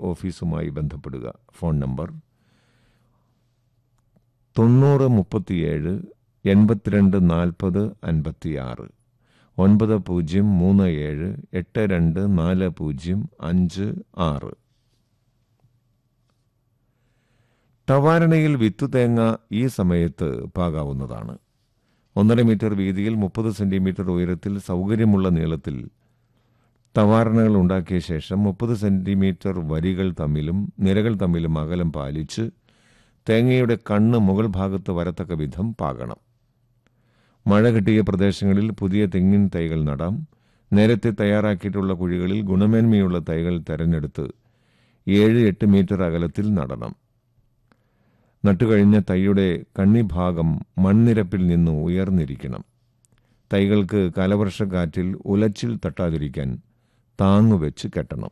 ഓഫീസുമായി ബന്ധപ്പെടുക phone number തൊണ്ണൂറ് മുപ്പത്തിയേഴ് എൺപത്തിരണ്ട് നാൽപ്പത് അൻപത്തിയാറ് ഒൻപത് പൂജ്യം മൂന്ന് ഏഴ് എട്ട് രണ്ട് നാല് പൂജ്യം അഞ്ച് ആറ് ടവാരണയിൽ വിത്തുതേങ്ങ ഈ സമയത്ത് പാകാവുന്നതാണ് ഒന്നര മീറ്റർ വീതിയിൽ മുപ്പത് സെന്റിമീറ്റർ ഉയരത്തിൽ സൗകര്യമുള്ള നീളത്തിൽ തവാരണകൾ ഉണ്ടാക്കിയ ശേഷം മുപ്പത് സെന്റിമീറ്റർ വരികൾ തമ്മിലും നിരകൾ തമ്മിലും അകലം പാലിച്ച് തേങ്ങയുടെ കണ്ണ് മുകൾ ഭാഗത്ത് വരത്തക്ക വിധം പാകണം മഴ കിട്ടിയ പ്രദേശങ്ങളിൽ പുതിയ തെങ്ങിൻ തൈകൾ നടാം നേരത്തെ തയ്യാറാക്കിയിട്ടുള്ള കുഴികളിൽ ഗുണമേന്മയുള്ള തൈകൾ തെരഞ്ഞെടുത്ത് ഏഴ് എട്ട് മീറ്റർ അകലത്തിൽ നടണം നട്ടുകഴിഞ്ഞ തൈയുടെ കണ്ണിഭാഗം മൺനിരപ്പിൽ നിന്ന് ഉയർന്നിരിക്കണം തൈകൾക്ക് കാലവർഷക്കാറ്റിൽ ഉലച്ചിൽ തട്ടാതിരിക്കാൻ താങ്ങുവെച്ച് കെട്ടണം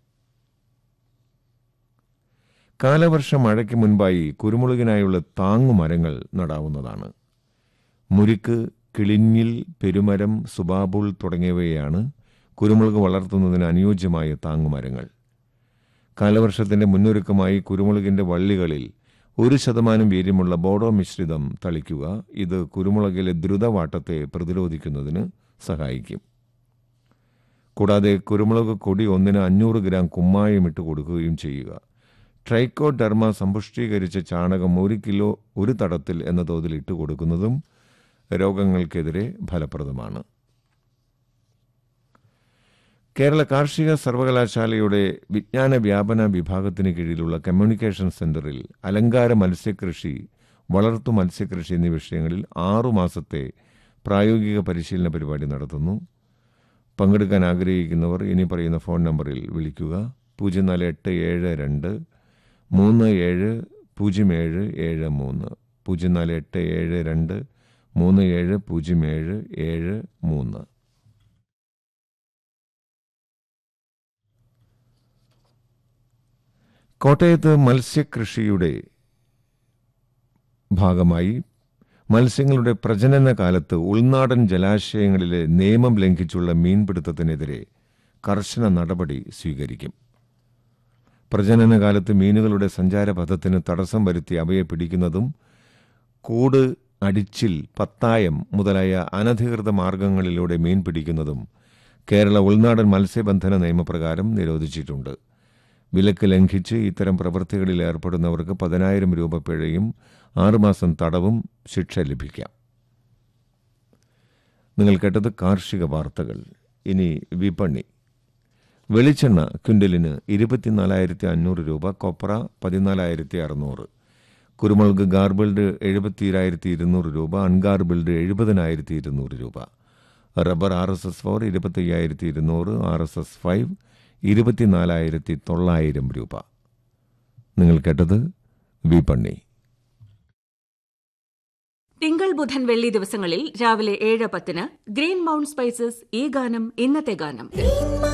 കാലവർഷ മഴയ്ക്ക് മുൻപായി കുരുമുളകിനായുള്ള താങ്ങുമരങ്ങൾ നടാവുന്നതാണ് മുരിക്ക് കിളിഞ്ഞിൽ പെരുമരം സുബാബുൾ തുടങ്ങിയവയാണ് കുരുമുളക് വളർത്തുന്നതിന് അനുയോജ്യമായ താങ്ങുമരങ്ങൾ കാലവർഷത്തിന്റെ മുന്നൊരുക്കമായി കുരുമുളകിന്റെ വള്ളികളിൽ ഒരു ശതമാനം വീര്യമുള്ള ബോഡോ മിശ്രിതം തളിക്കുക ഇത് കുരുമുളകിലെ ദ്രുതവാട്ടത്തെ പ്രതിരോധിക്കുന്നതിന് സഹായിക്കും കൂടാതെ കുരുമുളക് കൊടി ഒന്നിന് അഞ്ഞൂറ് ഗ്രാം കുമ്മായം ഇട്ട് കൊടുക്കുകയും ചെയ്യുക ട്രൈക്കോഡെർമ സമ്പുഷ്ടീകരിച്ച ചാണകം ഒരു കിലോ ഒരു തടത്തിൽ എന്ന തോതിൽ ഇട്ട് കൊടുക്കുന്നതും രോഗങ്ങൾക്കെതിരെ ഫലപ്രദമാണ് കേരള കാർഷിക സർവകലാശാലയുടെ വിജ്ഞാന വ്യാപന വിഭാഗത്തിന് കീഴിലുള്ള കമ്മ്യൂണിക്കേഷൻ സെന്ററിൽ അലങ്കാര മത്സ്യകൃഷി വളർത്തു മത്സ്യകൃഷി എന്നീ വിഷയങ്ങളിൽ ആറു മാസത്തെ പ്രായോഗിക പരിശീലന പരിപാടി നടത്തുന്നു പങ്കെടുക്കാൻ ആഗ്രഹിക്കുന്നവർ ഇനി പറയുന്ന ഫോൺ നമ്പറിൽ വിളിക്കുക പൂജ്യം നാല് എട്ട് ഏഴ് രണ്ട് മൂന്ന് ഏഴ് പൂജ്യം ഏഴ് ഏഴ് മൂന്ന് പൂജ്യം നാല് എട്ട് ഏഴ് രണ്ട് മൂന്ന് ഏഴ് പൂജ്യം ഏഴ് ഏഴ് മൂന്ന് കോട്ടയത്ത് മത്സ്യകൃഷിയുടെ ഭാഗമായി മത്സ്യങ്ങളുടെ പ്രജനന കാലത്ത് ഉൾനാടൻ ജലാശയങ്ങളിലെ നിയമം ലംഘിച്ചുള്ള മീൻപിടുത്തത്തിനെതിരെ കർശന നടപടി സ്വീകരിക്കും പ്രജനന കാലത്ത് മീനുകളുടെ സഞ്ചാരപഥത്തിന് തടസ്സം വരുത്തി അവയെ പിടിക്കുന്നതും കൂട് അടിച്ചിൽ പത്തായം മുതലായ അനധികൃത മാർഗങ്ങളിലൂടെ മീൻ പിടിക്കുന്നതും കേരള ഉൾനാടൻ മത്സ്യബന്ധന നിയമപ്രകാരം നിരോധിച്ചിട്ടുണ്ട് വിലക്ക് ലംഘിച്ച് ഇത്തരം പ്രവൃത്തികളിൽ ഏർപ്പെടുന്നവർക്ക് പതിനായിരം രൂപ പിഴയും ആറുമാസം തടവും ശിക്ഷ ലഭിക്കാം നിങ്ങൾ കേട്ടത് കാർഷിക വാർത്തകൾ ഇനി വിപണി വെളിച്ചെണ്ണ ക്വിൻ്റലിന് ഇരുപത്തിനാലായിരത്തി അഞ്ഞൂറ് രൂപ കൊപ്ര പതിനാലായിരത്തി അറുന്നൂറ് കുരുമുളക് ഗാർബിൾഡ് എഴുപത്തിരായിരത്തി ഇരുന്നൂറ് രൂപ അൺഗാർബിൾഡ് എഴുപതിനായിരത്തി ഇരുന്നൂറ് രൂപ rubber R S S four ഇരുപത്തയ്യായിരത്തി ഇരുന്നൂറ് ആർ എസ് എസ് ഫൈവ് ഇരുപത്തിനാലായിരത്തി തൊള്ളായിരം രൂപ നിങ്ങൾ കേട്ടത് വിപണി തിങ്കൾ ബുധൻ വെള്ളി ദിവസങ്ങളിൽ രാവിലെ ഏഴ് പത്തിന് ഗ്രീൻ മൗണ്ട് സ്പൈസസ് ഈ ഗാനം ഇന്നത്തെ ഗാനം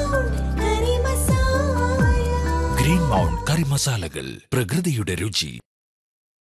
ഗ്രീൻ മൗണ്ട് കറി മസാലകൾ പ്രകൃതിയുടെ രുചി